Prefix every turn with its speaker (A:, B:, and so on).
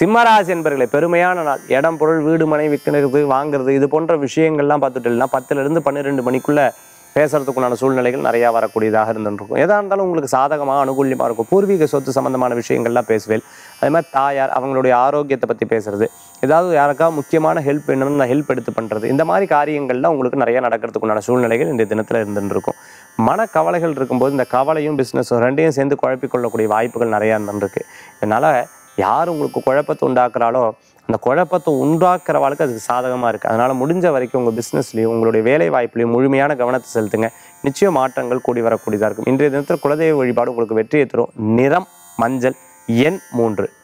A: சிம்மராசி என்பர்களை பெருமையான நாள் இடம் பொருள் வீடு மனை விற்கிறது வாங்குறது இது போன்ற விஷயங்கள்லாம் பார்த்துட்டீங்கன்னா பத்துலேருந்து பன்னிரெண்டு மணிக்குள்ள பேசுறதுக்குண்டான சூழ்நிலைகள் நிறையா வரக்கூடியதாக இருந்துருக்கும் எதா இருந்தாலும் உங்களுக்கு சாதகமாக அனுகூல்யமாக இருக்கும் பூர்வீக சொத்து சம்பந்தமான விஷயங்கள்லாம் பேசுவேன் அதே மாதிரி தாயார் அவங்களுடைய ஆரோக்கியத்தை பற்றி பேசுறது ஏதாவது யாருக்காவது முக்கியமான ஹெல்ப் வேணும்னு ஹெல்ப் எடுத்து பண்ணுறது இந்த மாதிரி காரியங்கள்லாம் உங்களுக்கு நிறைய நடக்கிறதுக்குண்டான சூழ்நிலைகள் இந்த தினத்தில் இருந்துட்டு இருக்கும் மனக்கவலைகள் இருக்கும்போது இந்த கவலையும் பிஸ்னஸும் ரெண்டையும் சேர்ந்து குழப்பிக்கொள்ளக்கூடிய வாய்ப்புகள் நிறையா இருந்துருக்கு இதனால் யார் உங்களுக்கு குழப்பத்தை உண்டாக்குறாலோ அந்த குழப்பத்தை உண்டாக்குறவாளுக்கு அதுக்கு சாதகமாக இருக்குது அதனால் முடிஞ்ச வரைக்கும் உங்கள் பிஸ்னஸ்லையும் உங்களுடைய வேலை வாய்ப்புலையும் முழுமையான கவனத்தை செலுத்துங்க நிச்சயம் மாற்றங்கள் கூடி வரக்கூடியதாக இருக்கும் இன்றைய தினத்தில் குலதெய்வ வழிபாடு உங்களுக்கு வெற்றியை தரும் நிறம் மஞ்சள் எண் மூன்று